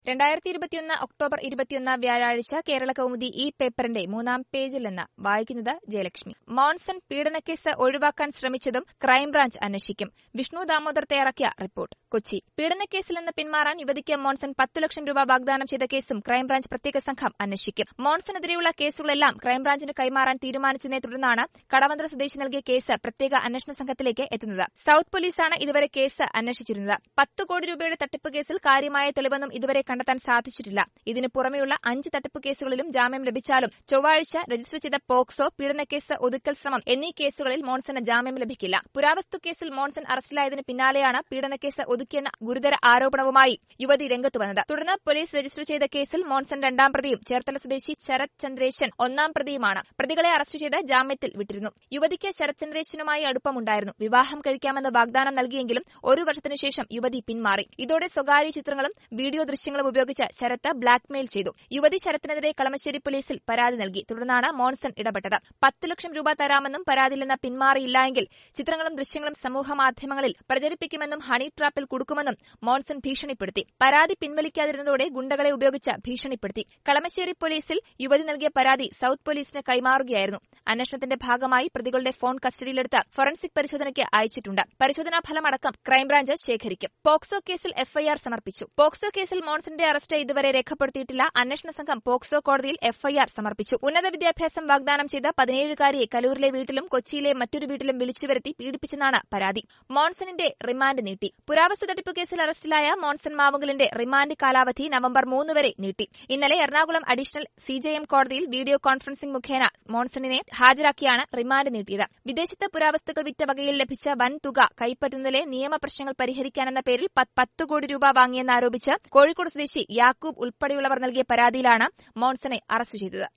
രണ്ടായിരത്തി ഇരുപത്തിയൊന്ന് ഒക്ടോബർ ഇരുപത്തിയൊന്ന് വ്യാഴാഴ്ച കേരള കൗമുദി ഈ പേപ്പറിന്റെ മൂന്നാം പേജിൽ നിന്ന് വായിക്കുന്നത് ജയലക്ഷ്മി മോൺസൺ പീഡനക്കേസ് ഒഴിവാക്കാൻ ശ്രമിച്ചതും ക്രൈംബ്രാഞ്ച് അന്വേഷിക്കും വിഷ്ണു ദാമോദർ തയ്യാറാക്കിയ റിപ്പോർട്ട് കൊച്ചി പീഡനക്കേസിൽ നിന്ന് പിന്മാറാൻ യുവതിക്ക് മോൺസൺ പത്തു ലക്ഷം രൂപ വാഗ്ദാനം ചെയ്ത കേസും ക്രൈംബ്രാഞ്ച് പ്രത്യേക സംഘം അന്വേഷിക്കും മോൺസണെതിരെയുള്ള കേസുകളെല്ലാം ക്രൈംബ്രാഞ്ചിന് കൈമാറാൻ തീരുമാനിച്ചതിനെ തുടർന്നാണ് കടവന്ത്ര സ്വദേശി നൽകിയ കേസ് പ്രത്യേക അന്വേഷണ സംഘത്തിലേക്ക് എത്തുന്നത് സൌത്ത് പോലീസാണ് ഇതുവരെ കേസ് അന്വേഷിച്ചിരുന്നത് പത്ത് കോടി രൂപയുടെ തട്ടിപ്പ് കേസിൽ കാര്യമായ തെളിവൊന്നും ഇതുവരെ കണ്ടെത്താൻ സാധിച്ചിട്ടില്ല ഇതിനു പുറമെയുള്ള അഞ്ച് തട്ടിപ്പ് കേസുകളിലും ജാമ്യം ലഭിച്ചാലും ചൊവ്വാഴ്ച രജിസ്റ്റർ ചെയ്ത പോക്സോ പീഡനക്കേസ് ഒതുക്കൽ ശ്രമം എന്നീ കേസുകളിൽ മോൺസന് ജാമ്യം ലഭിക്കില്ല പുരാവസ്തു കേസിൽ മോൺസൺ അറസ്റ്റിലായതിന് പിന്നാലെയാണ് പീഡനക്കേസ് ഒതുക്കിയെന്ന ഗുരുതര ആരോപണവുമായി യുവതി രംഗത്തു വന്നത് തുടർന്ന് പോലീസ് രജിസ്റ്റർ ചെയ്ത കേസിൽ മോൺസൺ രണ്ടാം പ്രതിയും ചേർത്തല സ്വദേശി ശരത് ചന്ദ്രേശൻ ഒന്നാം പ്രതിയുമാണ് പ്രതികളെ അറസ്റ്റ് ചെയ്ത് ജാമ്യത്തിൽ വിട്ടിരുന്നു യുവതിക്ക് ശരത് ചന്ദ്രേശനുമായി അടുപ്പമുണ്ടായിരുന്നു വിവാഹം കഴിക്കാമെന്ന് വാഗ്ദാനം നൽകിയെങ്കിലും ഒരു വർഷത്തിനു ശേഷം യുവതി പിന്മാറി ഇതോടെ സ്വകാര്യ ചിത്രങ്ങളും വീഡിയോ ദൃശ്യങ്ങളും ഉപയോഗിച്ച് ശരത്ത് ബ്ലാക്ക്മെയിൽ ചെയ്തു യുവതി ശരത്തിനെതിരെ കളമശ്ശേരി പോലീസിൽ പരാതി നൽകി തുടർന്നാണ് മോൺസൺ ഇടപെട്ടത് പത്ത് ലക്ഷം രൂപ തരാമെന്നും പരാതിയിൽ നിന്ന് പിന്മാറിയില്ലെങ്കിൽ ചിത്രങ്ങളും ദൃശ്യങ്ങളും സമൂഹമാധ്യമങ്ങളിൽ പ്രചരിപ്പിക്കുമെന്നും ഹണി ട്രാപ്പിൽ കുടുക്കുമെന്നും മോൺസൺ ഭീഷണിപ്പെടുത്തി പരാതി പിൻവലിക്കാതിരുന്നതോടെ ഗുണ്ടകളെ ഉപയോഗിച്ച് ഭീഷണിപ്പെടുത്തി കളമശ്ശേരി പോലീസിൽ യുവതി നൽകിയ പരാതി സൌത്ത് പോലീസിന് കൈമാറുകയായിരുന്നു അന്വേഷണത്തിന്റെ ഭാഗമായി പ്രതികളുടെ ഫോൺ കസ്റ്റഡിയിലെടുത്ത് ഫോറൻസിക് പരിശോധനയ്ക്ക് അയച്ചിട്ടുണ്ട് പരിശോധനാ ഫലമടക്കം ക്രൈംബ്രാഞ്ച് ശേഖരിക്കും പോക്സോ കേസിൽ എഫ്ഐആർ സമർപ്പിച്ചു പോക്സോ കേസിൽ മോൺസന്റെ അറസ്റ്റ് ഇതുവരെ രേഖപ്പെടുത്തിയിട്ടില്ല അന്വേഷണ സംഘം പോക്സോ കോടതിയിൽ എഫ്ഐആർ സമർപ്പിച്ചു ഉന്നത വിദ്യാഭ്യാസം വാഗ്ദാനം ചെയ്ത പതിനേഴുകാരിയെ കലൂരിലെ വീട്ടിലും കൊച്ചിയിലെ മറ്റൊരു വീട്ടിലും വിളിച്ചുവരുത്തി പീഡിപ്പിച്ചെന്നാണ് പരാതി മോൺസണിന്റെ റിമാൻഡ് നീട്ടി പുരാവസ്തു തട്ടിപ്പ് കേസിൽ അറസ്റ്റിലായ മോൺസൺ മാവുങ്കലിന്റെ റിമാൻഡ് കാലാവധി നവംബർ മൂന്ന് വരെ നീട്ടി ഇന്നലെ എറണാകുളം അഡീഷണൽ സിജെഎം കോടതിയിൽ വീഡിയോ കോൺഫറൻസിംഗ് മുഖേന മോൺസണിനെ ഹാജരാക്കിയാണ് റിമാൻഡ് നീട്ടിയത് വിദേശത്ത് പുരാവസ്തുക്കൾ വിറ്റ വകയിൽ ലഭിച്ച വൻ തുക കൈപ്പറ്റുന്നതിലെ നിയമപ്രശ്നങ്ങൾ പരിഹരിക്കാനെന്ന പേരിൽ പത്ത് കോടി രൂപ വാങ്ങിയെന്നാരോപിച്ച് കോഴിക്കോട് സ്വദേശി യാക്കൂബ് ഉൾപ്പെടെയുള്ളവർ നൽകിയ പരാതിയിലാണ് മോൺസനെ അറസ്റ്റ് ചെയ്തത്